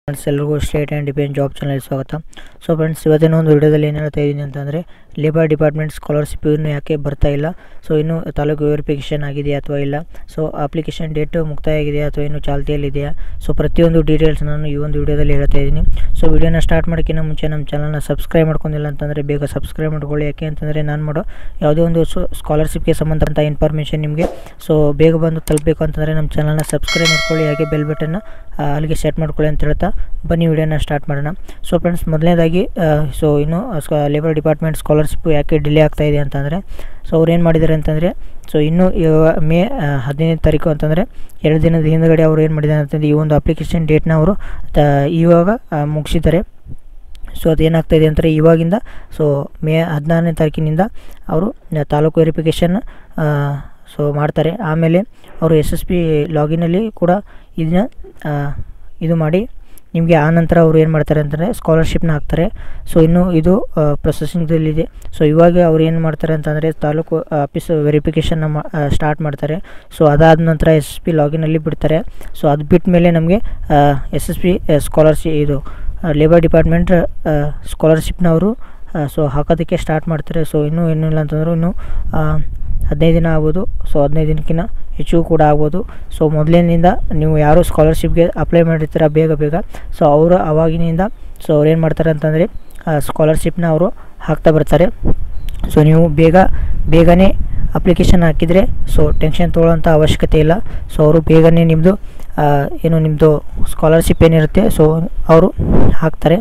friends ಎಲ್ರಿಗೂ state and depend job channel ಸ್ವಾಗತ so friends ಇವತ್ತಿನ ಒಂದು ವಿಡಿಯೋದಲ್ಲಿ ಏನು ಹೇಳ್ತಾ ಇದ್ದೀನಿ ಅಂತಂದರೆ ಲೇಬರ್ ಡಿಪಾರ್ಟ್ಮೆಂಟ್ ಸ್ಕಾಲರ್ಶಿಪ್ ಇನ್ನು ಯಾಕೆ ಬರ್ತಾ ಇಲ್ಲ ಸೊ ಇನ್ನು ತಾಲೂಕು ವೆರಿಫಿಕೇಷನ್ ಆಗಿದೆಯಾ ಅಥವಾ ಇಲ್ಲ ಸೊ ಅಪ್ಲಿಕೇಶನ್ ಡೇಟ್ ಮುಕ್ತಾಯ ಆಗಿದೆಯಾ ಅಥವಾ ಇನ್ನು ಚಾಲ್ತಿಯಲ್ಲಿದೆಯಾ ಸೊ ಪ್ರತಿಯೊಂದು ಡೀಟೇಲ್ಸ್ ನಾನು ಈ ಒಂದು ವಿಡಿಯೋದಲ್ಲಿ ಹೇಳ್ತಾ ಇದ್ದೀನಿ ಸೊ ವಿಡಿಯೋನ ಸ್ಟಾರ್ಟ್ ಮಾಡೋಕ್ಕಿಂತ ಮುಂಚೆ ನಮ್ಮ ಚಾನಲ್ನ ಸಬ್ಸ್ಕ್ರೈಬ್ ಮಾಡ್ಕೊಂಡಿಲ್ಲ ಅಂತಂದರೆ ಬೇಗ ಸಬ್ಸ್ಕ್ರೈಬ್ ಮಾಡ್ಕೊಳ್ಳಿ ಯಾಕೆ ಅಂತಂದರೆ ನಾನು ಮಾಡೋ ಯಾವುದೇ ಒಂದು ಸ್ಕಾಲರ್ಶಿಪ್ಗೆ ಸಂಬಂಧಪಟ್ಟ ಇನ್ಫಾರ್ಮೇಷನ್ ನಿಮಗೆ ಸೊ ಬೇಗ ಬಂದು ತಲುಪಬೇಕು ಅಂತಂದರೆ ನಮ್ಮ ಚಾನಲ್ನ ಸಬ್ಸ್ಕ್ರೈಬ್ ಮಾಡ್ಕೊಳ್ಳಿ ಹಾಗೆ ಬೆಲ್ ಬಟನ್ನ ಅಲ್ಲಿಗೆ ಸೆಟ್ ಮಾಡ್ಕೊಳ್ಳಿ ಅಂತ ಹೇಳ್ತಾ ಬನ್ನಿ ವಿಡಿಯೋನ ಸ್ಟಾರ್ಟ್ ಮಾಡೋಣ ಸೊ ಫ್ರೆಂಡ್ಸ್ ಮೊದಲನೇದಾಗಿ ಸೊ ಇನ್ನು ಲೇಬರ್ ಡಿಪಾರ್ಟ್ಮೆಂಟ್ ಸ್ಕಾಲರ್ಶಿಪ್ ಯಾಕೆ ಡಿಲೇ ಆಗ್ತಾ ಇದೆ ಅಂತಂದರೆ ಸೊ ಅವ್ರು ಏನು ಮಾಡಿದ್ದಾರೆ ಅಂತಂದರೆ ಸೊ ಇನ್ನು ಇವ- ಮೇ ಆ, ಹದಿನೈದನೇ ತಾರೀಕು ಅಂತಂದರೆ ಎರಡು ದಿನದ ಹಿಂದುಗಡೆ ಅವರು ಏನು ಮಾಡಿದ್ದಾರೆ ಅಂತಂದರೆ ಈ ಒಂದು ಅಪ್ಲಿಕೇಶನ್ ಡೇಟ್ನ ಅವರು ತ- ಇವಾಗ ಆ, ಮುಗಿಸಿದ್ದಾರೆ ಸೊ ಅದೇನಾಗ್ತಾ ಇದೆ ಅಂದರೆ ಇವಾಗಿಂದ ಸೊ ಮೇ ಹದಿನಾರನೇ ತಾರೀಕಿನಿಂದ ಅವರು ತಾಲೂಕು ವೆರಿಫಿಕೇಷನ್ ಸೊ ಮಾಡ್ತಾರೆ ಆಮೇಲೆ ಅವರು ಎಸ್ ಎಸ್ ಪಿ ಲಾಗಿನಲ್ಲಿ ಕೂಡ ಇದನ್ನ ಆ, ಇದು ಮಾಡಿ ನಿಮಗೆ ಆ ನಂತರ ಅವರು ಏನು ಮಾಡ್ತಾರೆ ಅಂತಂದರೆ ಸ್ಕಾಲರ್ಶಿಪ್ನ ಹಾಕ್ತಾರೆ ಸೊ ಇನ್ನು ಇದು ಪ್ರೊಸೆಸಿಂಗ್ದಲ್ಲಿದೆ ಸೊ ಇವಾಗ ಅವ್ರು ಏನು ಮಾಡ್ತಾರೆ ಅಂತಂದರೆ ತಾಲೂಕು ಆಫೀಸ್ ವೆರಿಫಿಕೇಷನ್ನ ಸ್ಟಾರ್ಟ್ ಮಾಡ್ತಾರೆ ಸೊ ಅದಾದ ನಂತರ ಎಸ್ ಎಸ್ ಪಿ ಲಾಗಿನಲ್ಲಿ ಬಿಡ್ತಾರೆ ಸೊ ಅದು ಬಿಟ್ಟ ಮೇಲೆ ನಮಗೆ ಎಸ್ ಎಸ್ ಪಿ ಸ್ಕಾಲರ್ಶಿಪ್ ಇದು ಲೇಬರ್ ಡಿಪಾರ್ಟ್ಮೆಂಟ್ ಸ್ಕಾಲರ್ಶಿಪ್ನವರು ಸೊ ಹಾಕೋದಕ್ಕೆ ಸ್ಟಾರ್ಟ್ ಮಾಡ್ತಾರೆ ಸೊ ಇನ್ನೂ ಏನಿಲ್ಲ ಅಂತಂದ್ರೆ ಇನ್ನು ಆ, ಹದಿನೈದು ದಿನ ಆಗ್ಬೋದು ಸೊ ಹದಿನೈದು ದಿನಕ್ಕಿಂತ ಹೆಚ್ಚು ಕೂಡ ಆಗ್ಬೋದು ಸೊ ಮೊದಲಿನಿಂದ ನೀವು ಯಾರು ಸ್ಕಾಲರ್ಶಿಪ್ಗೆ ಅಪ್ಲೈ ಮಾಡಿರ್ತೀರ ಬೇಗ ಬೇಗ ಸೊ ಅವರು ಅವಾಗಿನಿಂದ ಸೊ ಅವ್ರು ಏನು ಮಾಡ್ತಾರೆ ಅಂತಂದರೆ ಸ್ಕಾಲರ್ಶಿಪ್ನ ಅವರು ಹಾಕ್ತಾ ಬರ್ತಾರೆ ಸೊ ನೀವು ಬೇಗ ಬೇಗನೆ ಅಪ್ಲಿಕೇಶನ್ ಹಾಕಿದರೆ ಸೊ ಟೆನ್ಷನ್ ತೊಗೊಳ್ಳೋಂಥ ಅವಶ್ಯಕತೆ ಇಲ್ಲ ಸೊ ಅವರು ಬೇಗನೆ ನಿಮ್ಮದು ಏನು ನಿಮ್ಮದು ಸ್ಕಾಲರ್ಶಿಪ್ ಏನಿರುತ್ತೆ ಸೊ ಅವರು ಹಾಕ್ತಾರೆ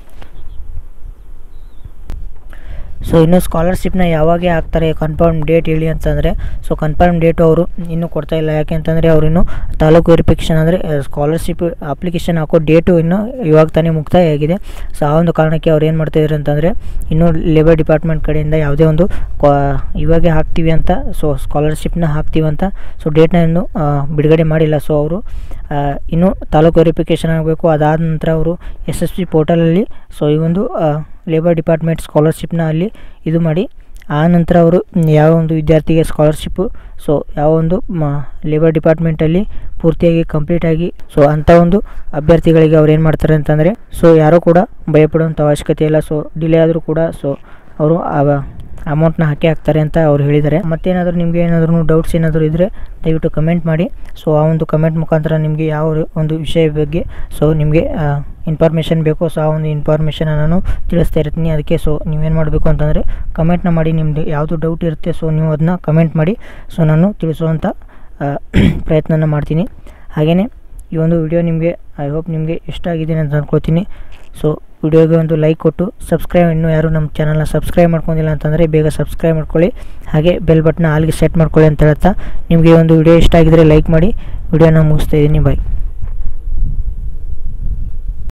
ಸೊ ಇನ್ನು ಸ್ಕಾಲರ್ಶಿಪ್ನ ಯಾವಾಗ ಹಾಕ್ತಾರೆ ಕನ್ಫರ್ಮ್ ಡೇಟ್ ಹೇಳಿ ಅಂತಂದರೆ ಸೊ ಕನ್ಫರ್ಮ್ ಡೇಟು ಅವರು ಇನ್ನೂ ಕೊಡ್ತಾ ಇಲ್ಲ ಯಾಕೆ ಅಂತಂದರೆ ಅವರು ಇನ್ನೂ ತಾಲೂಕು ವೆರಿಫಿಕೇಷನ್ ಅಂದರೆ ಸ್ಕಾಲರ್ಶಿಪ್ ಅಪ್ಲಿಕೇಶನ್ ಹಾಕೋ ಡೇಟು ಇನ್ನೂ ಇವಾಗ ತಾನೇ ಮುಕ್ತಾಯ ಆಗಿದೆ ಸೊ ಆ ಒಂದು ಕಾರಣಕ್ಕೆ ಅವ್ರು ಏನು ಮಾಡ್ತಾಯಿದ್ದಾರೆ ಅಂತಂದರೆ ಇನ್ನೂ ಲೇಬರ್ ಡಿಪಾರ್ಟ್ಮೆಂಟ್ ಕಡೆಯಿಂದ ಯಾವುದೇ ಒಂದು ಕ್ವಾ- ಇವಾಗೆ ಹಾಕ್ತೀವಿ ಅಂತ ಸೊ ಸ್ಕಾಲರ್ಶಿಪ್ನ ಹಾಕ್ತೀವಿ ಅಂತ ಸೊ ಡೇಟ್ನ ಇನ್ನೂ ಆ, ಬಿಡುಗಡೆ ಮಾಡಿಲ್ಲ ಸೊ ಅವರು ಇನ್ನೂ ತಾಲೂಕು ವೆರಿಫಿಕೇಷನ್ ಆಗಬೇಕು ಅದಾದ ನಂತರ ಅವರು ಎಸ್ ಎಸ್ ಪಿ ಪೋರ್ಟಲಲ್ಲಿ ಸೊ ಈ ಒಂದು ಲೇಬರ್ ಡಿಪಾರ್ಟ್ಮೆಂಟ್ ಸ್ಕಾಲರ್ಶಿಪ್ನ ಅಲ್ಲಿ ಇದು ಮಾಡಿ ಆ ನಂತರ ಅವರು ಯಾವ ಒಂದು ವಿದ್ಯಾರ್ಥಿಗೆ ಸ್ಕಾಲರ್ಶಿಪ್ಪು ಸೊ ಯಾವ ಒಂದು ಮ ಲೇಬರ್ ಡಿಪಾರ್ಟ್ಮೆಂಟಲ್ಲಿ ಪೂರ್ತಿಯಾಗಿ ಕಂಪ್ಲೀಟಾಗಿ ಸೊ ಅಂಥ ಒಂದು ಅಭ್ಯರ್ಥಿಗಳಿಗೆ ಅವ್ರು ಏನು ಮಾಡ್ತಾರೆ ಅಂತಂದರೆ ಸೊ ಯಾರೂ ಕೂಡ ಭಯಪಡುವಂಥ ಅವಶ್ಯಕತೆ ಇಲ್ಲ ಸೊ ಡಿಲೇ ಆದರೂ ಕೂಡ ಸೊ ಅವರು ಅಮೌಂಟ್ನ ಹಾಕಿ ಹಾಕ್ತಾರೆ ಅಂತ ಅವ್ರು ಹೇಳಿದ್ದಾರೆ ಮತ್ತೇನಾದರೂ ನಿಮಗೆ ಏನಾದರೂ ಡೌಟ್ಸ್ ಏನಾದರೂ ಇದ್ದರೆ ದಯವಿಟ್ಟು ಕಮೆಂಟ್ ಮಾಡಿ ಸೊ ಆ ಒಂದು ಕಮೆಂಟ್ ಮುಖಾಂತರ ನಿಮಗೆ ಯಾವ ಒಂದು ವಿಷಯ ಬಗ್ಗೆ ಸೊ ನಿಮಗೆ ಇನ್ಫಾರ್ಮೇಷನ್ ಬೇಕೋ ಸೊ ಆ ಒಂದು ಇನ್ಫಾರ್ಮೇಷನ್ ನಾನು ತಿಳಿಸ್ತಾ ಇರ್ತೀನಿ ಅದಕ್ಕೆ ಸೊ ನೀವೇನು ಮಾಡಬೇಕು ಅಂತಂದರೆ ಕಮೆಂಟ್ನ ಮಾಡಿ ನಿಮ್ಮದು ಯಾವುದು ಡೌಟ್ ಇರುತ್ತೆ ಸೊ ನೀವು ಅದನ್ನ ಕಮೆಂಟ್ ಮಾಡಿ ಸೊ ನಾನು ತಿಳಿಸುವಂಥ ಆ, ಪ್ರಯತ್ನನ ಮಾಡ್ತೀನಿ ಹಾಗೆಯೇ ಈ ಒಂದು ವಿಡಿಯೋ ನಿಮಗೆ ಐ ಹೋಪ್ ನಿಮಗೆ ಇಷ್ಟ ಆಗಿದೆ ಅಂತ ಅಂದ್ಕೊಳ್ತೀನಿ ಸೊ ವಿಡಿಯೋಗೆ ಒಂದು ಲೈಕ್ ಕೊಟ್ಟು ಸಬ್ಸ್ಕ್ರೈಬ್ ಇನ್ನೂ ಯಾರು ನಮ್ಮ ಚಾನಲ್ನ ಸಬ್ಸ್ಕ್ರೈಬ್ ಮಾಡ್ಕೊಂಡಿಲ್ಲ ಅಂತಂದರೆ ಬೇಗ ಸಬ್ಸ್ಕ್ರೈಬ್ ಮಾಡ್ಕೊಳ್ಳಿ ಹಾಗೆ ಬೆಲ್ ಬಟನ್ನ ಆಲ್ಗೆ ಸೆಟ್ ಮಾಡ್ಕೊಳ್ಳಿ ಅಂತ ಹೇಳ್ತಾ ನಿಮಗೆ ಈ ಒಂದು ವಿಡಿಯೋ ಇಷ್ಟ ಆಗಿದರೆ ಲೈಕ್ ಮಾಡಿ ವಿಡಿಯೋನ ಮುಗಿಸ್ತಾ ಇದ್ದೀನಿ ಬಾಯ್